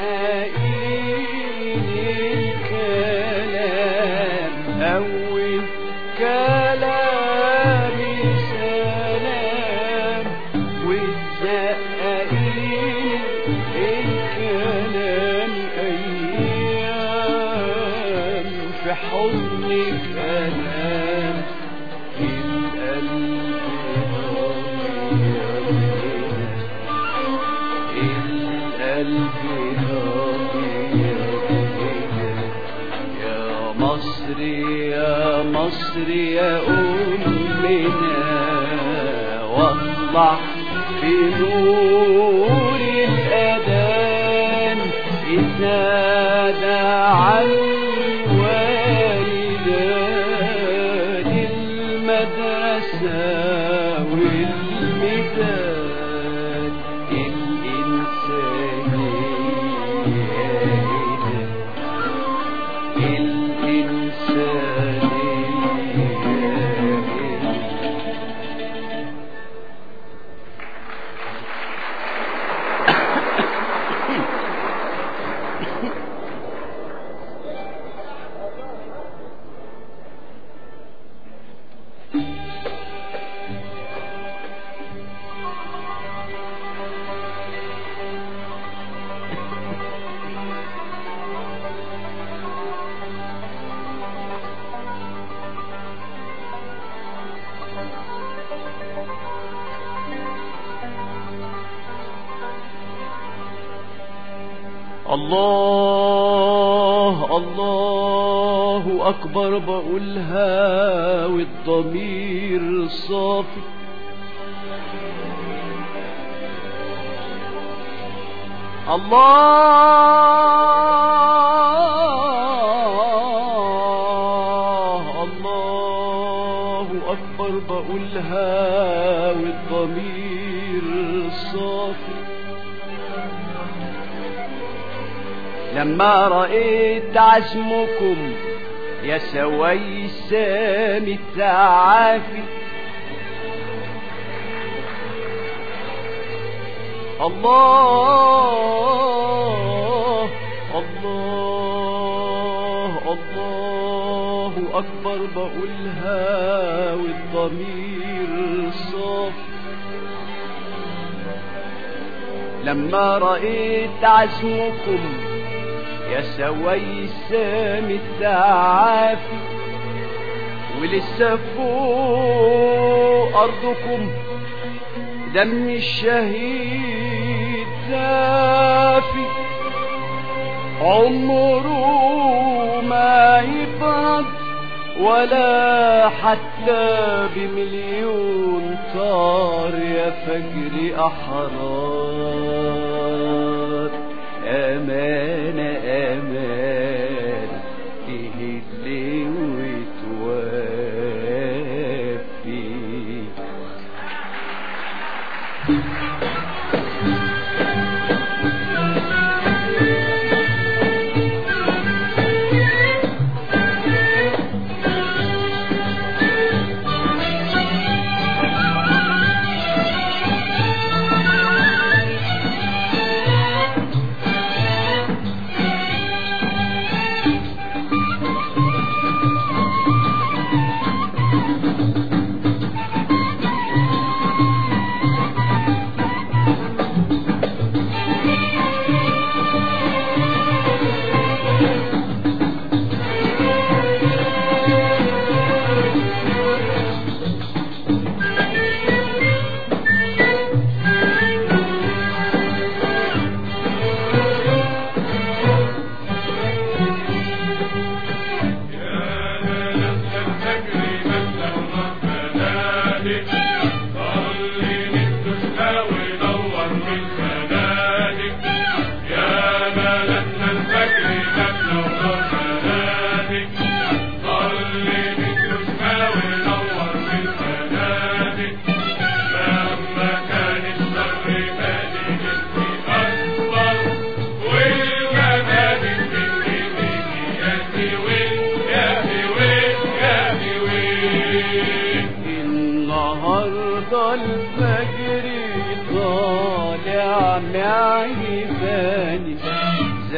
إليني الكلام أول كلامي سلام وتزققيني الكلام أيام في حضنك أنام القلب القلب يا مصر يا مصر يا أمنا واطلع في نور الأذان يتنادى على الوالدان المدرسة والميدان الإنسانية الإنسانية الله الله أكبر بقولها والضمير صافي الله الله أكبر بقولها والضمير صافي لما رأيت عزمكم يا سويسام التعافي الله الله الله أكبر بقولها والضمير صافي لما رأيت عزمكم يا سويسام التعافي ولسه فوق أرضكم دم الشهيد دافي عمره ما يبرد ولا حتى بمليون طار يا فجر أحرار أمانة أمانة تهدي وتوفي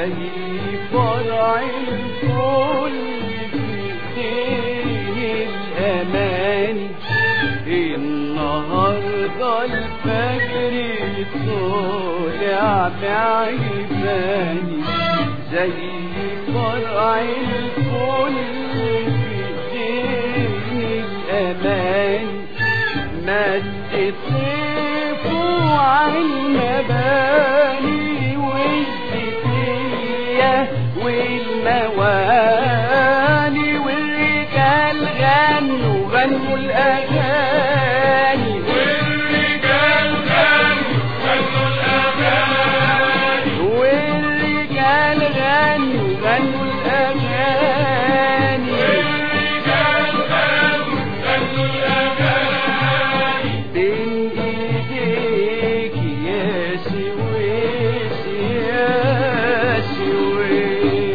زي فرع الفل في ايديه الاماني النهارده الفجر طلع بعيباني زي فرع الفل في ايديه الاماني مد طيفه عالمباني والزكية والمواني والرجال غنوا غنوا الأغاني والرجال غنوا غنوا الأغاني والرجال غنوا غنوا الأغاني والرجال غنوا غنوا الأغاني بين ايديك يا سويس يا سويس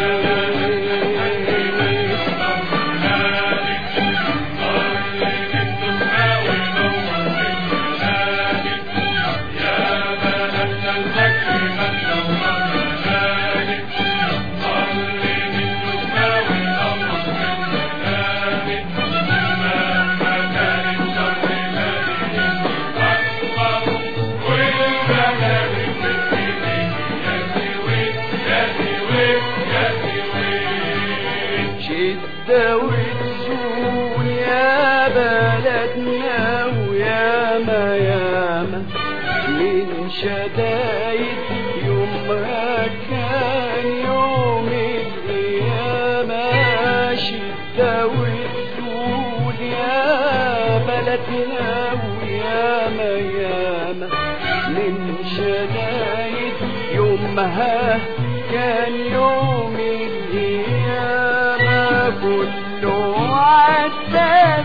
شدة وتزول يا بلدنا وياما ياما من شدايد يومها كان يوم القيامة شدة وتزول يا بلدنا وياما ياما من شدايد يومها كان يوم القيامة كله عدى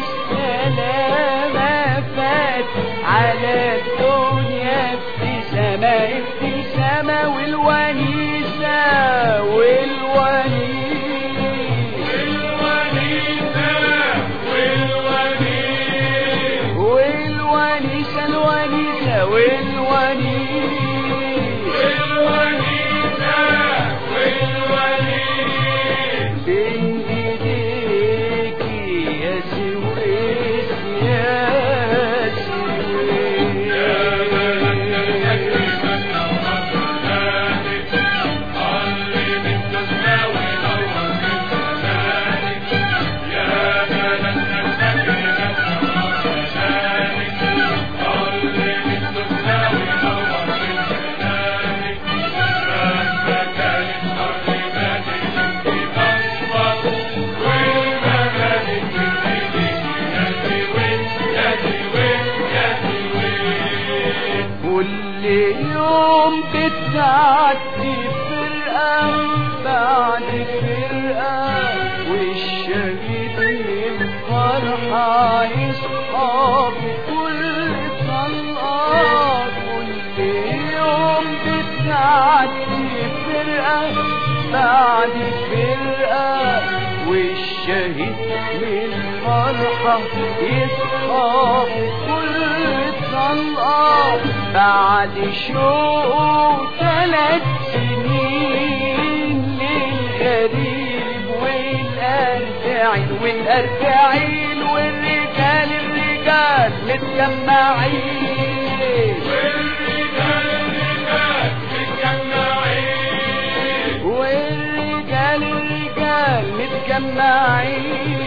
بالسلامة فات على الدنيا ابتسامة ابتسامة والونيسة والونيسة والونيسة الونيسة والونيسة بين ايديك يا سويس يا كل يوم بتعدي فرقة بعد فرقة والشهيد من فرحة يصحى بكل طلقة كل يوم بتعدي فرقة بعد فرقة والشهيد من فرحة يصحى بكل طلقة بعد شوق ثلاث سنين للغريب والأربعين والأربعين والرجال الرجال متجمعين والرجال الرجال متجمعين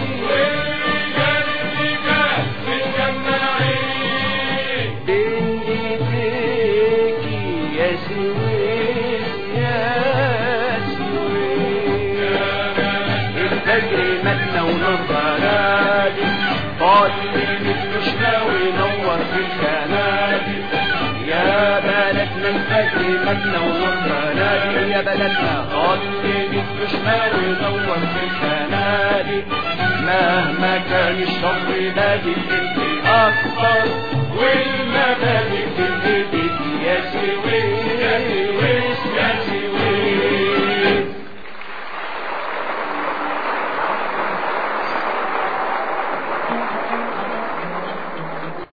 بين ايديك يا سويس يا سويس الفجر مدنا ونور نادي قال لي مش ناوي نور في الكنادي يا بلدنا الفجر مدنا ونور نادي يا بلدنا قال لي مش ناوي نور في الكنادي مهما كان الشر بادي اللي اكبر والمبادئ اللي